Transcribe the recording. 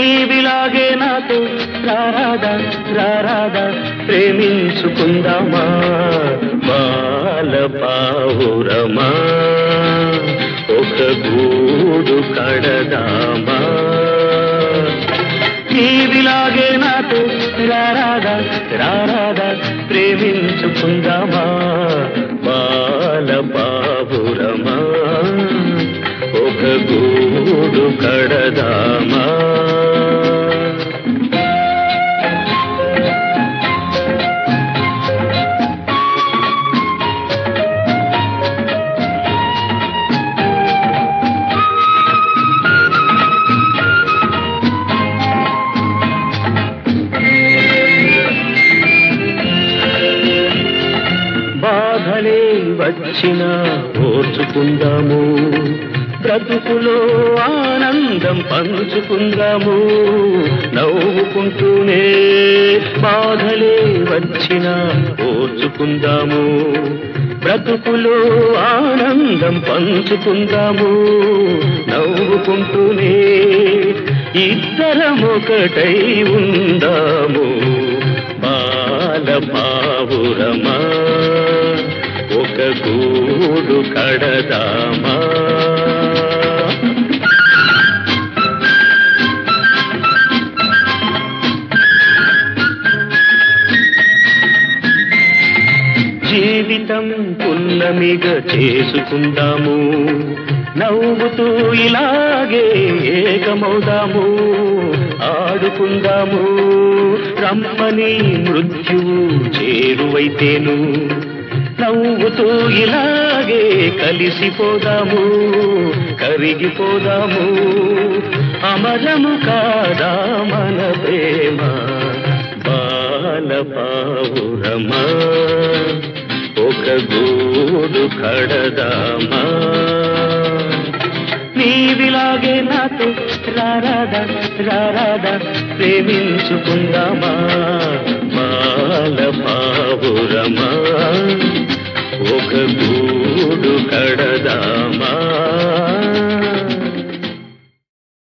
నీవిలాగే నాతో రారాదా రారాదా ప్రేమించుకుందామా బాల పావురమా ఒక గూడు కడదామా నీవిలాగే నాతో రారాదా రారాదా ప్రేమించుకుందామా బాల బాబురమా ఒక గూడు కడదామా బాధలే వచ్చినా ఓర్చుకుందాము బ్రతుకులో ఆనందం పంచుకుందాము నవ్వుకుంటూనే బాధలే వచ్చినా ఓర్చుకుందాము బ్రతుకులో ఆనందం పంచుకుందాము నవ్వుకుంటూనే ఇద్దరం ఒకటై ఉందాము బాల పావురమా ఒక గూడు కడదామా జీవితం పున్నమిగా చేసుకుందాము నవ్వుతూ ఇలాగే ఏకమవుదాము ఆడుకుందాము రమ్మని మృత్యువు చేరువైతేను నవ్వుతూ ఇలాగే కలిసిపోదాము కరిగిపోదాము అమరము కాదా మన ప్రేమ బాల పావురమా ఒక గూడు కడదామా నీవిలాగే నాతో రారాదా రారాదా ప్రేమించుకుందామా బాల పావురమా ఒక గూడు కడదామా